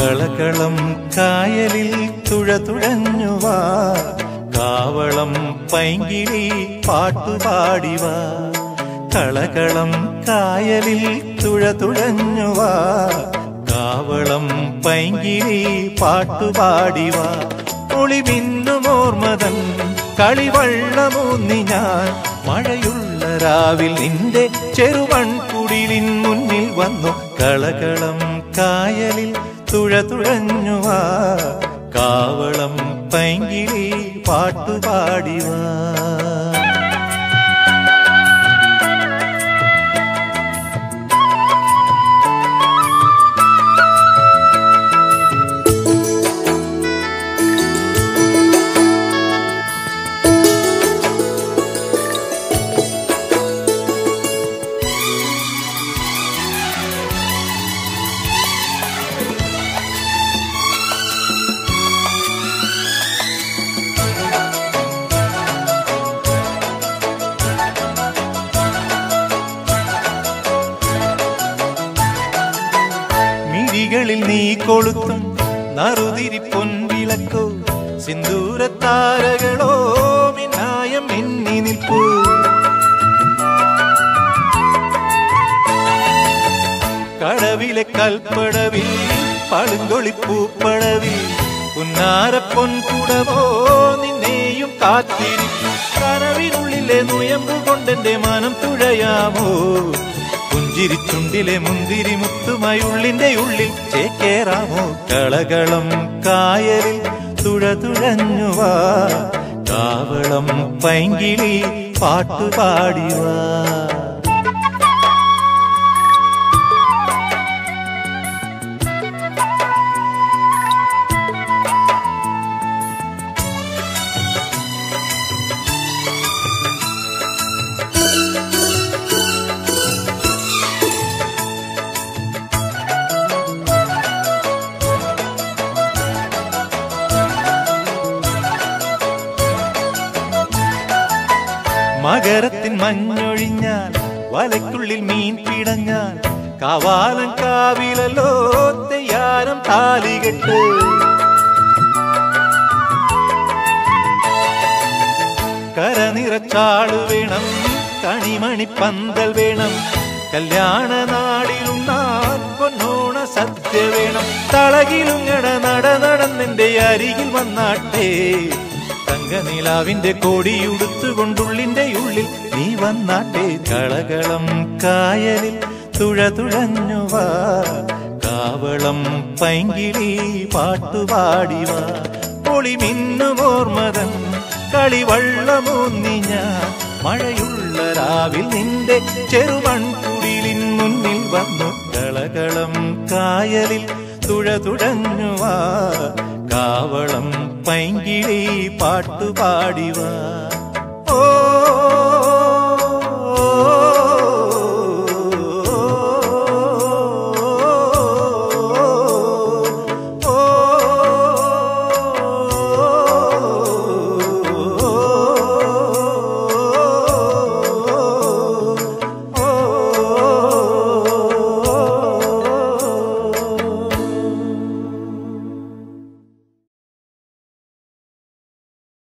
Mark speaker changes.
Speaker 1: കളകളം കായലിൽ തുഴ തുഴഞ്ഞുവാ കാവളം പൈങ്കിളി പാട്ടുപാടിവാ കളകളം കായലിൽ തുഴ തുഴഞ്ഞുവാ കാവളം പൈങ്കിളി പാട്ടുപാടിവാ ഒളിമിന്നുമോർമതൻ കളിവള്ളമൂന്നി ഞാൻ മഴയുള്ള രാവിൽ നിന്റെ ചെറുവൺകുടിലിൻ മുന്നിൽ വന്നു കളകളം കായലിൽ തുഴ തുഴഞ്ഞുവാ കാവളം പൈങ്കിളി പാട്ടുപാടിവാ മിഴികളിൽ നീ കൊളുത്തും നറുതിരി പൊൻവിളക്കോ സിന്ദൂരത്താരകളോ മിന്നായം മിന്നി നിൽപ്പൂ കടവിലെ കൽപ്പടവിൽ പളുങ്കൊളിപ്പൂപ്പടവിൽ പുന്നാര പൊൻകുടമോ നിന്നെയും കാത്തിരിക്കും കനവിനുള്ളിലെ നുയമ്പു കൊണ്ടെന്റെ മനം തുഴയാമോ പുഞ്ചിരിച്ചുണ്ടിലെ മുന്തിരി മുത്തുമായി ഉള്ളിന്റെ ഉള്ളിൽ ചേക്കേറാമോ കളകളം കായലിൽ തുഴ തുഴഞ്ഞുവാ കാവളം പൈങ്കിളി പാട്ടുപാടിവാ മകരത്തിൻ മഞ്ഞൊഴിഞ്ഞാൽ വലയ്ക്കുള്ളിൽ മീൻ പിടഞ്ഞാൽ കവാലൻ കാവിലല്ലോ തെയ്യാരം താലികെട്ട് കരനിറച്ചാള് വേണം കണിമണി പന്തൽ വേണം കല്യാണ നാടിലുണ്ണാൻ പൊന്നോണ സദ്യ വേണം തളകിലുങ്ങട നട നടന്നെന്റെ അരികിൽ വന്നാട്ടെ തങ്കനിലാവിന്റെ കോടിയുടുത്തുകൊണ്ടുള്ളിന്റെ ഉള്ളിൽ നീ വന്നാട്ടെ കളകളം കായലിൽ തുഴ തുഴഞ്ഞുവാ കാവളം പൈങ്കിളി പാട്ടുപാടിവാ പൊളി മിന്നുമോർമതൻ കളിവള്ളമൂന്നി ഞാൻ മഴയുള്ള രാവിൽ നിന്റെ ചെറുമൺകുടിലിൻ മുന്നിൽ വന്നു കളകളം കായലിൽ തുഴ തുഴഞ്ഞുവാ കാവളം പൈങ്കിളി പാട്ടുപാടിവാ